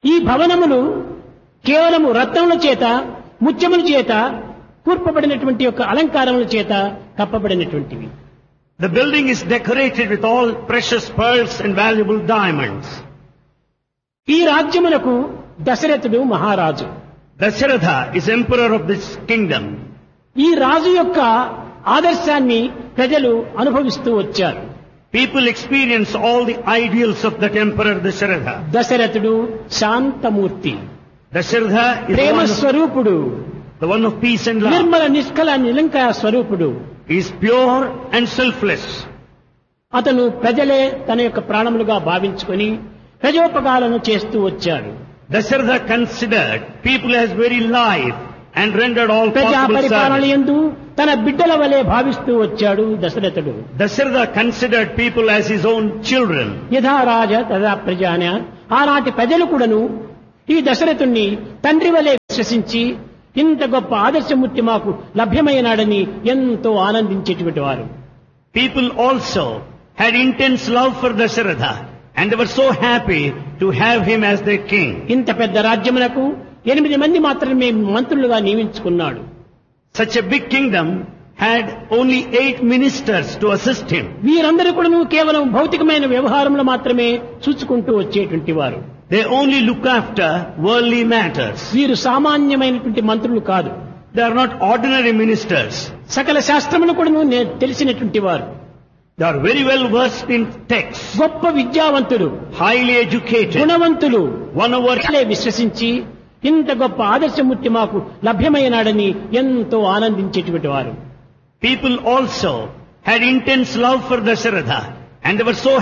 ఈ భవనములు కేవలము రత్నముల చేత ముత్యముల చేత కూర్పబడినటువంటి యొక్క అలంకారముల చేత కప్పబడినటువంటివి The building is decorated with all precious pearls and valuable diamonds. ఈ రాజ్యమునకు దశరథుడు మహారాజు Dasharatha is emperor of this kingdom. ఈ రాజు యొక్క ఆదర్శాన్ని ప్రజలు అనుభవిస్తూ వచ్చారు People experience all the ideals of that emperor Dasharatha. దశరథుడు శాంతమూర్తి Dasharatha is the Prema one, of, స్వరూపుడు the one of peace and love. Nirmala నిష్కల నిలంకాయ స్వరూపుడు He is pure and selfless. అతను ప్రజలే తన యొక్క ప్రాణములుగా భావించుకొని ప్రజోపకాలను చేస్తూ వచ్చాడు Dasharatha considered people as very life and rendered all ప్రజా possible పరిపాలన service. ఎందు తన బిడ్డల వలె భావిస్తూ వచ్చాడు దశరథుడు Dasharatha considered people as his own children. యథా రాజ తదా ప్రజాన ఆనాటి ప్రజలు కూడాను ఈ దశరథుణ్ణి తండ్రి వలె విశ్వసించి ఇంత గొప్ప ఆదర్శమూర్తి మాకు లభ్యమైనాడని ఎంతో ఆనందించేటువంటి వారు People also had intense love for Dasharatha and they were so happy to have him as their king. ఇంత పెద్ద రాజ్యమునకు ఎనిమిది మంది మాత్రమే మంత్రులుగా నియమించుకున్నాడు Such a big kingdom had only eight ministers to assist him. వీరందరూ కూడాను కేవలం భౌతికమైన వ్యవహారంలో మాత్రమే చూసుకుంటూ వచ్చేటువంటి వారు They only look after worldly matters. వీరు సామాన్యమైనటువంటి మంత్రులు కాదు They are not ordinary ministers. సకల శాస్త్రమును కూడాను నే- తెలిసినటువంటి వారు They are very well versed in texts, గొప్ప విద్యావంతులు highly educated, గుణవంతులు one over వాళ్ళే విశ్వసించి ఇంత గొప్ప ఆదర్శమూర్తి మాకు లభ్యమైనాడని ఎంతో ఆనందించేటువంటి వారు people also had intense love for Dasharatha and they were so